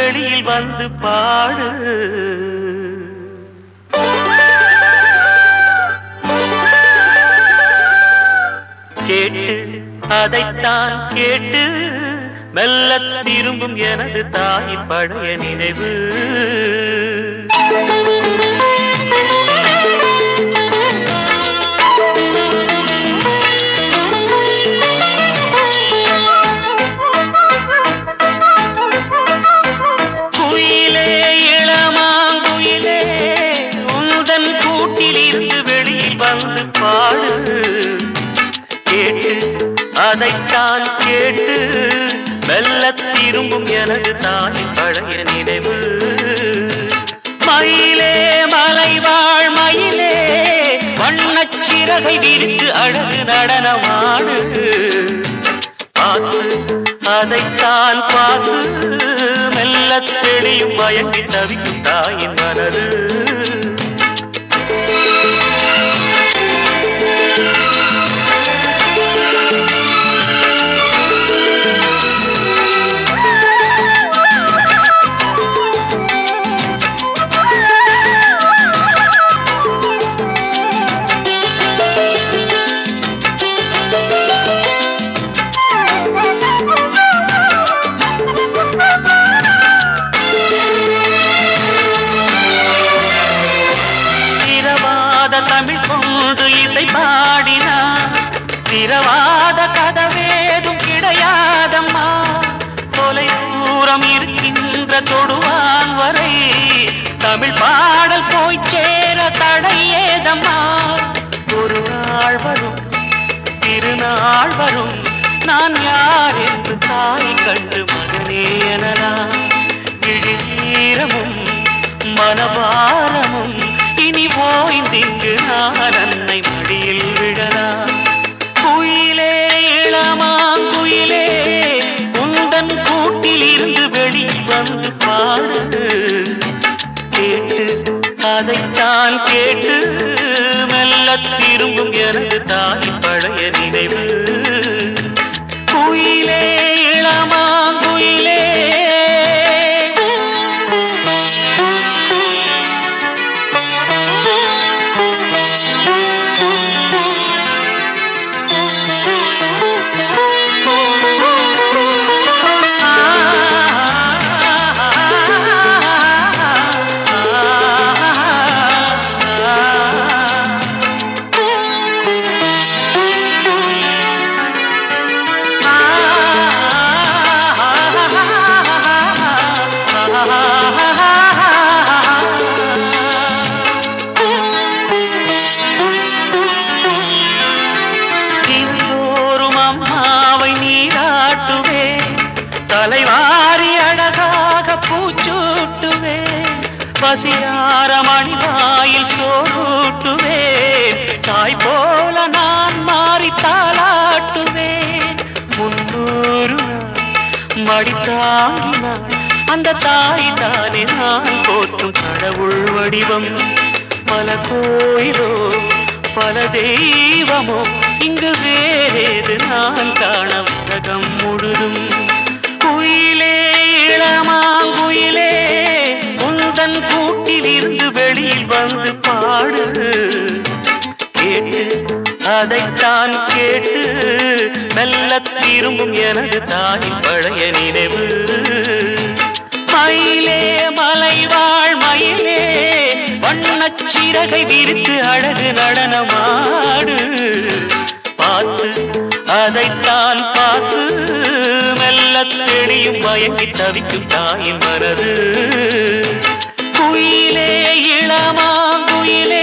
வெளியில் வந்து பாடு கேட்டு அதைத்தான் கேட்டு மெல்ல திரும்பும் எனது தாயின் பழைய நினைவு குயிலே இளமாங்குயிலே உந்தன் கூட்டில் இருந்து வெளியில் வந்து பாடு கேட்டு அதைத்தான் கேட்டு மெல்ல திரும்பும் எனது தாயின் பழைய நினைவு மயிலே மலைவாழ் மயிலே வண்ணச் சிறகை விரித்து அழகு நடனமாடு பார்த்து அதைத்தான் பார்த்து மெல்ல தெளியும் மயங்கி தவிக்கும் தாயின் மனது திரவாத தமிழ் கொண்டு இசை பாடினார் திரவாத கதவேதும் கிடையாதம்மா தொலை தூரம் இருக்கின்ற தொடுவான் வரை தமிழ் பாடல் போய் சேர தடை ஏதம்மா ஒரு நாள் வரும் திருநாள் வரும் நான் யார் என்று தாய் கண்டு மகனே எனலாம் விழிநீரமும் மனபாரமும் இனி ஓய்ந்திங்கு நான் அன்னை மடியில் விழலாம் குயிலே இளமாங்குயிலே உந்தன் கூட்டில் இருந்து வெளியில் வந்து பாடு கேட்டு அதைத்தான் கேட்டு மெல்ல திரும்பும் எனது தாய் பழைய நினைவு குயிலே இளமாங்குயிலே தினந்தோறும் அம்மாவை நீராட்டுவே தலைவாரி அழகாக பூச்சூட்டுவே பசியார மணிவாயில் சோறூட்டுவேன் தாய் போல நான் மாறி தாளாட்டுவேன் முன்னூறு நாள் மடி தாங்கினான் அந்த தாய் தானே நான் போற்றும் கடவுள் வடிவம் பல கோயிலோ பல தெய்வமோ இங்கு வேறேது நான் காண உலகம் முழுதும் குயிலே இளமாங்குயிலே உந்தன் கூட்டில் இருந்து வெளியில் வந்து பாடு கேட்டு அதைத்தான் கேட்டு மெல்ல திரும்பும் எனது தாயின் பழைய நினைவு மயிலே மலைவாழ் மயிலே வண்ணச் சிறகை விரித்து அழகு நடனமாடு பார்த்து அதைத்தான் பார்த்து மெல்ல தெளியும் மயங்கி தவிக்கும் தாயின் மனது குயிலே இளமாங்குயிலே